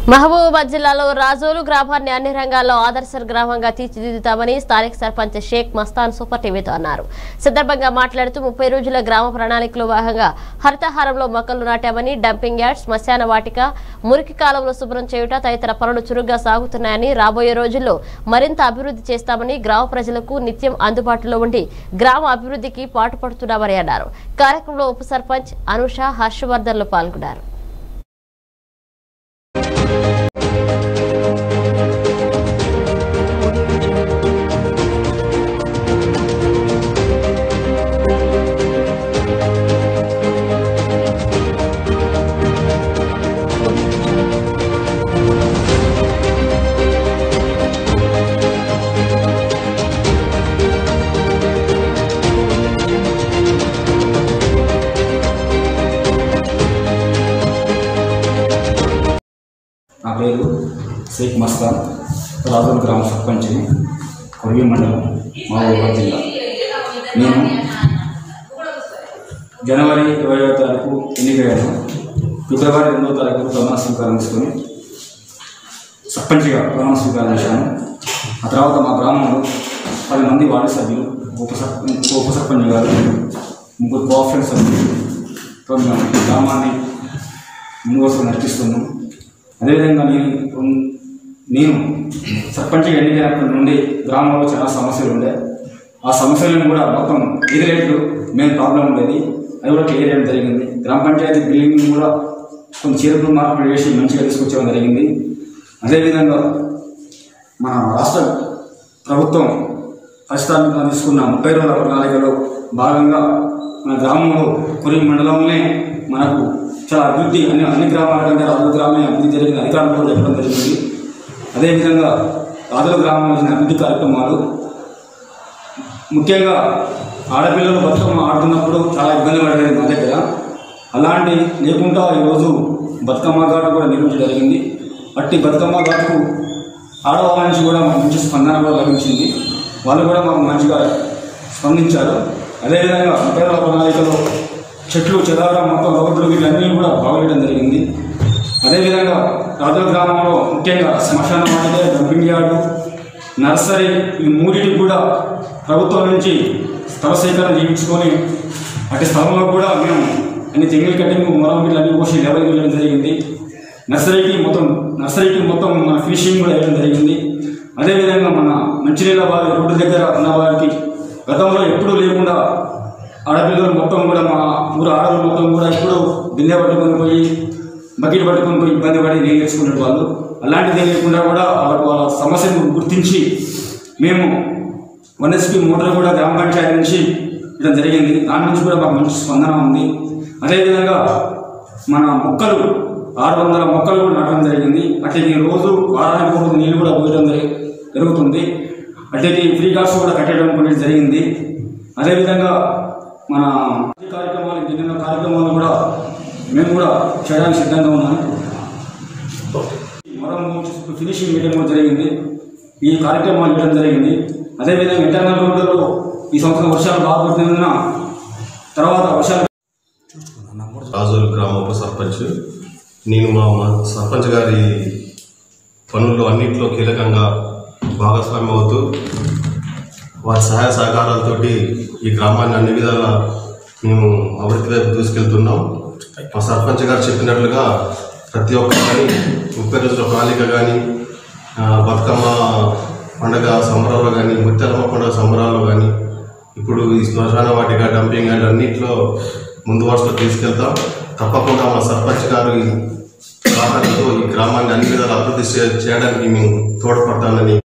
మహబూబాబాద్ జిల్లాలో రాజోలు గ్రామాన్ని అన్ని రంగాల్లో ఆదర్శ గ్రామంగా తీర్చిదిద్దుతామని స్థానిక సర్పంచ్ షేక్ మస్తాన్ సూపర్ టీవీతో అన్నారు సందర్భంగా మాట్లాడుతూ ముప్పై రోజుల గ్రామ ప్రణాళికలో భాగంగా హరితహారంలో మొక్కలు నాటామని డంపింగ్ యార్డ్ శ్మశాన వాటిక మురికి కాలువలు శుభ్రం చేయుట తదితర పనులు చురుగ్గా సాగుతున్నాయని రాబోయే రోజుల్లో మరింత అభివృద్ధి చేస్తామని గ్రామ ప్రజలకు నిత్యం అందుబాటులో ఉండి గ్రామ అభివృద్ధికి పాటుపడుతున్నామని అన్నారు కార్యక్రమంలో ఉప సర్పంచ్ అనుష హర్షవర్ధన్లు పాల్గొన్నారు నా పేరు షేక్ మస్తాన్ రాజుల గ్రామ సర్పంచ్ కొరివి మండలం మహబూబాబాద్ జిల్లా నేను జనవరి ఇరవై తారీఖు ఎన్నికయ్యాను ఫిబ్రవరి రెండవ తారీఖు ప్రమాణ స్వీకారం తీసుకొని సర్పంచ్గా ప్రమాణ స్వీకారం చేశాను ఆ తర్వాత మా గ్రామంలో పది మంది వార్డు సభ్యులు ఉప సర్పంచ్ ఉప సర్పంచ్ గారు ముగ్గురు కోఆపరేటివ్ సభ్యులతో మేము ఈ గ్రామాన్ని ముందుకు నడిపిస్తున్నాం అదేవిధంగా నేను నేను సర్పంచ్గా ఎన్నికైనప్పటి నుండి గ్రామంలో చాలా సమస్యలు ఉండే ఆ సమస్యలను కూడా మొత్తం ఎదురేట్లు మెయిన్ ప్రాబ్లం ఉండేది అది కూడా క్లియర్ చేయడం జరిగింది గ్రామ పంచాయతీ బిల్డింగ్ కూడా కొన్ని చేరుకులు మార్పులు చేసి మంచిగా తీసుకొచ్చడం జరిగింది అదేవిధంగా మన రాష్ట్ర ప్రభుత్వం ప్రస్తుతానికి తీసుకున్న ముప్పై రోజుల ప్రణాళికలో భాగంగా మన గ్రామంలో కొన్ని మండలంలోనే మనకు చాలా అభివృద్ధి అన్ని అన్ని గ్రామాల కంటే రాజుల గ్రామే అభివృద్ధి జరిగిన అధికారులు కూడా చెప్పడం జరిగింది అదేవిధంగా రాజుల గ్రామంలో జరిగిన అభివృద్ధి కార్యక్రమాలు ముఖ్యంగా ఆడపిల్లలు బతుకమ్మ ఆడుతున్నప్పుడు చాలా ఇబ్బంది పడేది మా దగ్గర అలాంటి లేకుండా ఈరోజు బతుకమ్మ ఘాటు కూడా నిర్మించడం జరిగింది అట్టి బతుకమ్మ ఘాటుకు ఆడవాళ్ళ నుంచి కూడా మాకు మంచి స్పందన కూడా లభించింది వాళ్ళు కూడా మాకు మంచిగా స్పందించారు అదేవిధంగా ముప్పై రోజుల ప్రణాళికలో చెట్లు చెదారం మొత్తం రోడ్లు వీటన్నీ కూడా బాగులేయడం జరిగింది అదేవిధంగా రాజుల గ్రామంలో ముఖ్యంగా శ్మశాన వాటికే డంపింగ్ యార్డు నర్సరీ ఈ మూడింటికి కూడా ప్రభుత్వం నుంచి స్థల సేకరణ చేయించుకొని అటు స్థలంలో కూడా మేము అన్ని తెంగిల్ కటింగ్ మొరం బిల్లు అన్ని పోసి లెవెల్ వేయడం జరిగింది నర్సరీకి మొత్తం నర్సరీకి మొత్తం మన ఫినిషింగ్ కూడా వేయడం జరిగింది అదేవిధంగా మన మంచినీళ్ళ వారి రోడ్డు దగ్గర ఉన్న వారికి గతంలో ఎప్పుడూ లేకుండా ఆడపిల్లలు మొత్తం కూడా మా ఊరు ఆడవాళ్ళు మొత్తం కూడా ఎప్పుడు బిందె పట్టుకొని పోయి బకెట్ పట్టుకొని పోయి ఇబ్బంది పడి నీళ్ళు తెచ్చుకునే వాళ్ళు అలాంటిది లేకుండా కూడా వాళ్ళకు వాళ్ళ సమస్యను గుర్తించి మేము వన్ ఎస్పీ మోటార్ కూడా గ్రామ పంచాయతీ నుంచి ఇవ్వడం జరిగింది దాని నుంచి కూడా మాకు మంచి స్పందన ఉంది అదేవిధంగా మన మొక్కలు ఆరు వందల మొక్కలు కూడా నాటడం జరిగింది అట్లకి రోజు వారానికి రోజు నీళ్ళు కూడా పోయడం జరి- జరుగుతుంది అట్లకి ఫ్రీ కాస్ట్ కూడా కట్టడం కూడా జరిగింది అదేవిధంగా మన ఈ కార్యక్రమాలు ఎన్నెన్నో కార్యక్రమాలు కూడా మేము కూడా చేయడానికి సిద్ధంగా ఉన్నాము మొరం ఫినిషింగ్ మీటింగ్ కూడా జరిగింది ఈ కార్యక్రమాలు ఇవ్వడం జరిగింది అదేవిధంగా ఇంటర్నల్ రోడ్లలో ఈ సంవత్సరం వర్షాలు బాగా పడుతున్నందున తర్వాత వర్షాలు రాజోలు గ్రామ ఉప సర్పంచ్ నేను మా మా సర్పంచ్ గారి పనుల్లో అన్నింటిలో కీలకంగా భాగస్వామ్యం అవుతూ వారి సహాయ సహకారాలతోటి ఈ గ్రామాన్ని అన్ని విధాలా మేము అభివృద్ధి వైపు దూసుకెళ్తున్నాం మా సర్పంచ్ గారు చెప్పినట్లుగా ప్రతి ఒక్క కానీ ముప్పై రోజుల ప్రణాళిక కానీ బతుకమ్మ పండగ సంబరాలు కానీ ముత్యాలమ్మ పండుగ సంబరాలు కానీ ఇప్పుడు ఈ శ్మశాన వాటిక డంపింగ్ అండ్ అన్నింటిలో ముందు వరుసలో తీసుకెళ్తాం తప్పకుండా మా సర్పంచ్ గారు ఈ సహకారంతో ఈ గ్రామాన్ని అన్ని విధాలు అభివృద్ధి చే- చేయడానికి మేము తోడ్పడతానని